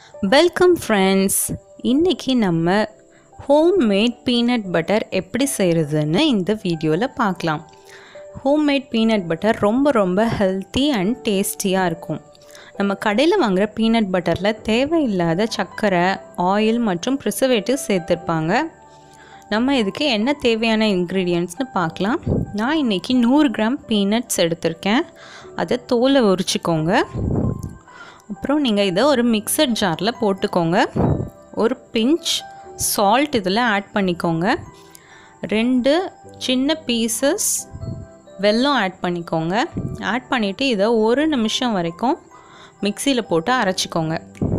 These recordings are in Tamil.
வெல்கம் ஃப்ரெண்ட்ஸ் இன்றைக்கி நம்ம ஹோம்மேட் பீனட் பட்டர் எப்படி செய்கிறதுன்னு இந்த வீடியோவில் பார்க்கலாம் ஹோம்மேட் பீனட் பட்டர் ரொம்ப ரொம்ப ஹெல்த்தி அண்ட் டேஸ்டியாக இருக்கும் நம்ம கடையில் வாங்குகிற பீனட் பட்டரில் தேவையில்லாத சர்க்கரை ஆயில் மற்றும் ப்ரிசர்வேட்டிவ் சேர்த்துருப்பாங்க நம்ம இதுக்கு என்ன தேவையான இன்க்ரீடியன்ட்ஸ்னு பார்க்கலாம் நான் இன்றைக்கி நூறு கிராம் பீனட்ஸ் எடுத்திருக்கேன் அதை தோலை உரிச்சிக்கோங்க அப்புறம் நீங்கள் இதை ஒரு மிக்சர் ஜாரில் போட்டுக்கோங்க ஒரு பிஞ்ச் சால்ட் இதில் ஆட் பண்ணிக்கோங்க ரெண்டு சின்ன பீசஸ் வெல்லம் ஆட் பண்ணிக்கோங்க ஆட் பண்ணிவிட்டு இதை ஒரு நிமிஷம் வரைக்கும் மிக்சியில் போட்டு அரைச்சிக்கோங்க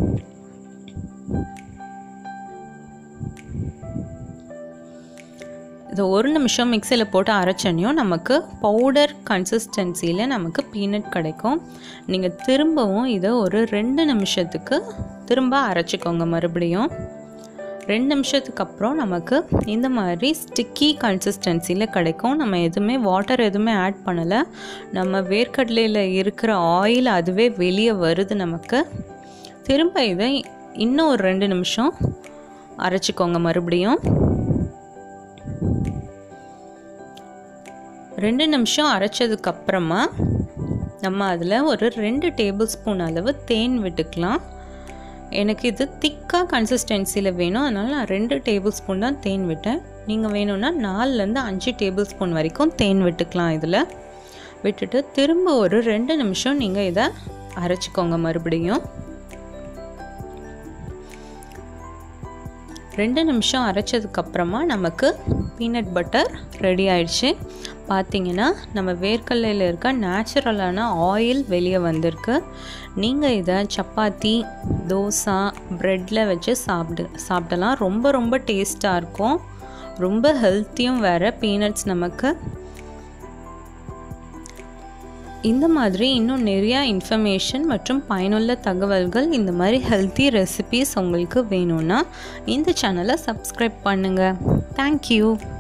இது ஒரு நிமிஷம் மிக்சியில் போட்டு அரைச்சனையும் நமக்கு பவுடர் கன்சிஸ்டன்சியில் நமக்கு பீனட் கிடைக்கும் நீங்கள் திரும்பவும் இதை ஒரு ரெண்டு நிமிஷத்துக்கு திரும்ப அரைச்சிக்கோங்க மறுபடியும் ரெண்டு நிமிஷத்துக்கு அப்புறம் நமக்கு இந்த மாதிரி ஸ்டிக்கி கன்சிஸ்டன்சியில் கிடைக்கும் நம்ம எதுவுமே வாட்டர் எதுவுமே ஆட் பண்ணலை நம்ம வேர்க்கடலையில் இருக்கிற ஆயில் அதுவே வெளியே வருது நமக்கு திரும்ப இதை இன்னும் ஒரு ரெண்டு நிமிஷம் அரைச்சிக்கோங்க மறுபடியும் ரெண்டு நிமிஷம் அரைச்சதுக்கப்புறமா நம்ம அதில் ஒரு ரெண்டு டேபிள் ஸ்பூன் அளவு தேன் விட்டுக்கலாம் எனக்கு இது திக்காக கன்சிஸ்டன்சியில் வேணும் அதனால் நான் ரெண்டு டேபிள் ஸ்பூன் தான் தேன் விட்டேன் நீங்கள் வேணும்னா நாலுலேருந்து அஞ்சு டேபிள் ஸ்பூன் வரைக்கும் தேன் விட்டுக்கலாம் இதில் விட்டுட்டு திரும்ப ஒரு ரெண்டு நிமிஷம் நீங்கள் இதை அரைச்சிக்கோங்க மறுபடியும் ரெண்டு நிமிஷம் அரைச்சதுக்கப்புறமா நமக்கு பீனட் பட்டர் ரெடி ஆயிடுச்சு பார்த்தீங்கன்னா நம்ம வேர்க்கடலையில் இருக்க நேச்சுரலான ஆயில் வெளியே வந்திருக்கு நீங்கள் இதை சப்பாத்தி தோசை ப்ரெட்டில் வச்சு சாப்பிடு சாப்பிடலாம் ரொம்ப ரொம்ப டேஸ்ட்டாக இருக்கும் ரொம்ப ஹெல்த்தியும் வேறு பீனட்ஸ் நமக்கு இந்த மாதிரி இன்னும் நிறையா இன்ஃபர்மேஷன் மற்றும் பயனுள்ள தகவல்கள் இந்த மாதிரி ஹெல்த்தி ரெசிபீஸ் உங்களுக்கு வேணும்னா இந்த சேனலை சப்ஸ்கிரைப் பண்ணுங்கள் தேங்க்யூ